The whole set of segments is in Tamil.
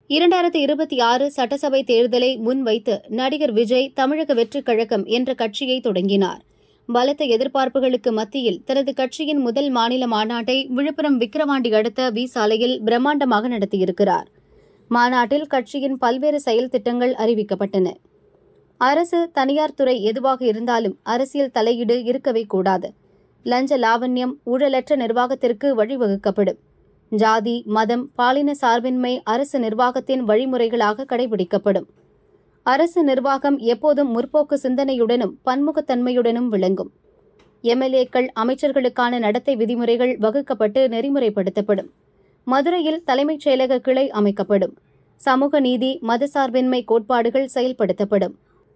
இரண்டாயிரத்தி இருபத்தி ஆறு சட்டசபை தேர்தலை முன்வைத்து நடிகர் விஜய் தமிழக வெற்றிக் கழகம் என்ற கட்சியை தொடங்கினார் பலத்த எதிர்பார்ப்புகளுக்கு மத்தியில் தனது கட்சியின் முதல் மாநில மாநாட்டை விழுப்புரம் விக்கிரவாண்டி அடுத்த வி சாலையில் பிரம்மாண்டமாக நடத்தியிருக்கிறார் மாநாட்டில் கட்சியின் பல்வேறு செயல் திட்டங்கள் அறிவிக்கப்பட்டன அரசு தனியார் துறை எதுவாக இருந்தாலும் அரசியல் தலையீடு இருக்கவே கூடாது லஞ்ச லாவண்யம் ஊழலற்ற நிர்வாகத்திற்கு வழிவகுக்கப்படும் ஜாதி மதம் பாலின சார்பின்மை அரசு நிர்வாகத்தின் வழிமுறைகளாக கடைபிடிக்கப்படும் அரசு நிர்வாகம் எப்போதும் முற்போக்கு சிந்தனையுடனும் பன்முகத்தன்மையுடனும் விளங்கும் எம்எல்ஏக்கள் அமைச்சர்களுக்கான நடத்தை விதிமுறைகள் வகுக்கப்பட்டு நெறிமுறைப்படுத்தப்படும் மதுரையில் தலைமைச் செயலக கிளை அமைக்கப்படும் சமூக நீதி மதசார்பின்மை கோட்பாடுகள் செயல்படுத்தப்படும்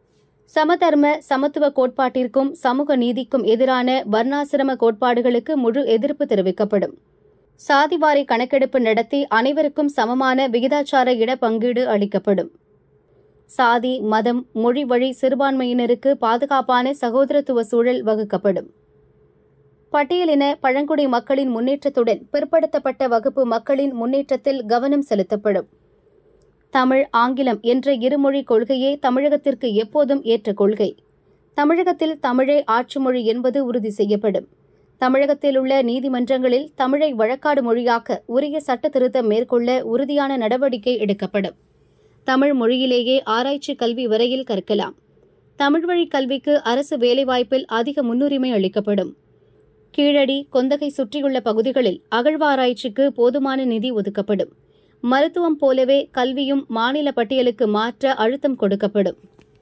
சமதர்ம சமத்துவ கோட்பாட்டிற்கும் சமூக நீதிக்கும் எதிரான வர்ணாசிரம கோட்பாடுகளுக்கு முழு எதிர்ப்பு தெரிவிக்கப்படும் சாதிவாரி கணக்கெடுப்பு நடத்தி அனைவருக்கும் சமமான விகிதாச்சார இடப்பங்கீடு அளிக்கப்படும் சாதி மதம் மொழி வழி சிறுபான்மையினருக்கு பாதுகாப்பான சகோதரத்துவ சூழல் வகுக்கப்படும் பட்டியலின பழங்குடி மக்களின் முன்னேற்றத்துடன் பிற்படுத்தப்பட்ட வகுப்பு மக்களின் முன்னேற்றத்தில் கவனம் செலுத்தப்படும் தமிழ் ஆங்கிலம் என்ற இருமொழி கொள்கையே தமிழகத்திற்கு எப்போதும் ஏற்ற கொள்கை தமிழகத்தில் தமிழே ஆட்சி மொழி என்பது உறுதி செய்யப்படும் தமிழகத்தில் உள்ள நீதிமன்றங்களில் தமிழை வழக்காடு மொழியாக்க உரிய சட்ட திருத்தம் மேற்கொள்ள உறுதியான நடவடிக்கை எடுக்கப்படும் தமிழ் மொழியிலேயே ஆராய்ச்சி கல்வி வரையில் கற்கலாம் தமிழ் வழி கல்விக்கு அரசு வேலைவாய்ப்பில் அதிக முன்னுரிமை அளிக்கப்படும் கீழடி கொந்தகை சுற்றியுள்ள பகுதிகளில் அகழ்வாராய்ச்சிக்கு போதுமான நிதி ஒதுக்கப்படும் மருத்துவம் போலவே கல்வியும் மாநில பட்டியலுக்கு மாற்ற அழுத்தம் கொடுக்கப்படும்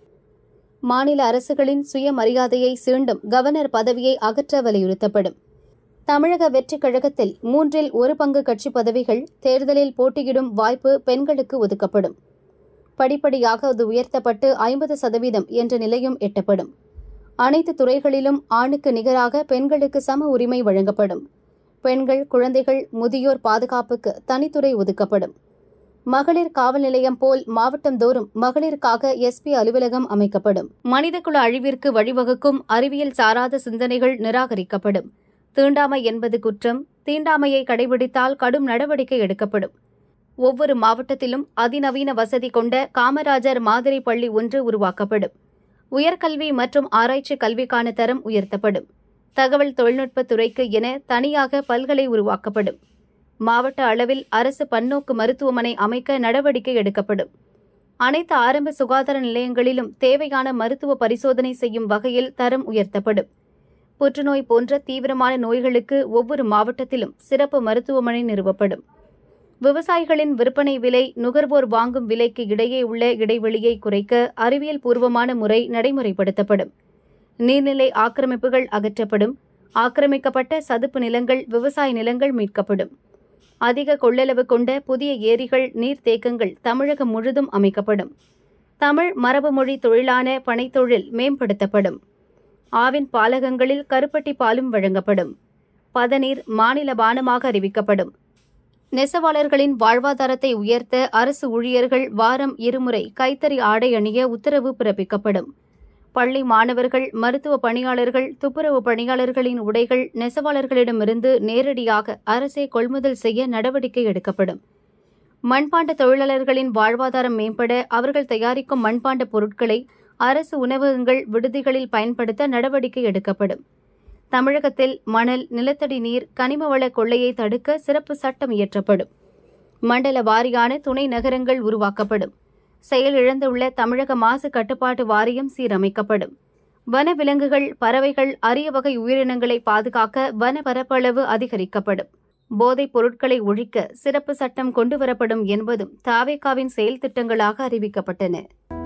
மாநில அரசுகளின் சுயமரியாதையை சீண்டும் கவர்னர் பதவியை அகற்ற வலியுறுத்தப்படும் தமிழக வெற்றிக் கழகத்தில் மூன்றில் ஒரு பங்கு கட்சி பதவிகள் தேர்தலில் போட்டியிடும் வாய்ப்பு பெண்களுக்கு ஒதுக்கப்படும் படிப்படியாக அது உயர்த்தப்பட்டு ஐம்பது சதவீதம் என்ற நிலையும் எட்டப்படும் அனைத்து துறைகளிலும் ஆணுக்கு நிகராக பெண்களுக்கு சம உரிமை வழங்கப்படும் பெண்கள் குழந்தைகள் முதியோர் பாதுகாப்புக்கு தனித்துறை ஒதுக்கப்படும் மகளிர் காவல் நிலையம் போல் மாவட்டந்தோறும் மகளிருக்காக எஸ்பி அலுவலகம் அமைக்கப்படும் மனிதகுல அழிவிற்கு வழிவகுக்கும் அறிவியல் சாராத சிந்தனைகள் நிராகரிக்கப்படும் தீண்டாமை என்பது குற்றம் தீண்டாமையை கடைபிடித்தால் கடும் நடவடிக்கை எடுக்கப்படும் ஒவ்வொரு மாவட்டத்திலும் அதிநவீன வசதி கொண்ட காமராஜர் மாதிரி பள்ளி ஒன்று உருவாக்கப்படும் உயர்கல்வி மற்றும் ஆராய்ச்சி கல்விக்கான தரம் உயர்த்தப்படும் தகவல் தொழில்நுட்பத் துறைக்கு என தனியாக பல்கலை உருவாக்கப்படும் மாவட்ட அளவில் அரசு பன்னோக்கு மருத்துவமனை அமைக்க நடவடிக்கை எடுக்கப்படும் அனைத்து ஆரம்ப சுகாதார நிலையங்களிலும் தேவையான மருத்துவ பரிசோதனை செய்யும் வகையில் தரம் உயர்த்தப்படும் புற்றுநோய் போன்ற தீவிரமான நோய்களுக்கு ஒவ்வொரு மாவட்டத்திலும் சிறப்பு மருத்துவமனை நிறுவப்படும் விவசாயிகளின் விற்பனை விலை நுகர்வோர் வாங்கும் விலைக்கு இடையே உள்ள இடைவெளியை குறைக்க அறிவியல் பூர்வமான முறை நடைமுறைப்படுத்தப்படும் நீர்நிலை ஆக்கிரமிப்புகள் அகற்றப்படும் ஆக்கிரமிக்கப்பட்ட சதுப்பு நிலங்கள் விவசாய நிலங்கள் மீட்கப்படும் அதிக கொள்ளளவு கொண்ட புதிய ஏரிகள் நீர்த்தேக்கங்கள் தமிழகம் முழுதும் அமைக்கப்படும் தமிழ் மரபு மொழி தொழிலான பனைத்தொழில் மேம்படுத்தப்படும் ஆவின் பாலகங்களில் கருப்பட்டி பாலும் வழங்கப்படும் பதநீர் மாநில பானமாக அறிவிக்கப்படும் நெசவாளர்களின் வாழ்வாதாரத்தை உயர்த்த அரசு ஊழியர்கள் வாரம் இருமுறை கைத்தறி ஆடை அணிய உத்தரவு பிறப்பிக்கப்படும் பள்ளி மாணவர்கள் மருத்துவ பணியாளர்கள் துப்புரவு பணியாளர்களின் உடைகள் நெசவாளர்களிடமிருந்து நேரடியாக அரசே கொள்முதல் செய்ய நடவடிக்கை எடுக்கப்படும் மண்பாண்ட தொழிலாளர்களின் வாழ்வாதாரம் மேம்பட அவர்கள் தயாரிக்கும் மண்பாண்ட பொருட்களை அரசு உணவகங்கள் விடுதிகளில் பயன்படுத்த நடவடிக்கை எடுக்கப்படும் தமிழகத்தில் மணல் நிலத்தடி நீர் கனிமவள கொள்ளையை தடுக்க சிறப்பு சட்டம் இயற்றப்படும் மண்டல வாரியான துணை நகரங்கள் உருவாக்கப்படும் செயலிழந்துள்ள தமிழக மாசு கட்டுப்பாட்டு வாரியம் சீரமைக்கப்படும் வனவிலங்குகள் பறவைகள் அரிய வகை உயிரினங்களை பாதுகாக்க வன பரப்பளவு அதிகரிக்கப்படும் போதைப் பொருட்களை ஒழிக்க சிறப்பு சட்டம் கொண்டுவரப்படும் என்பதும் தாவேகாவின் செயல் திட்டங்களாக அறிவிக்கப்பட்டன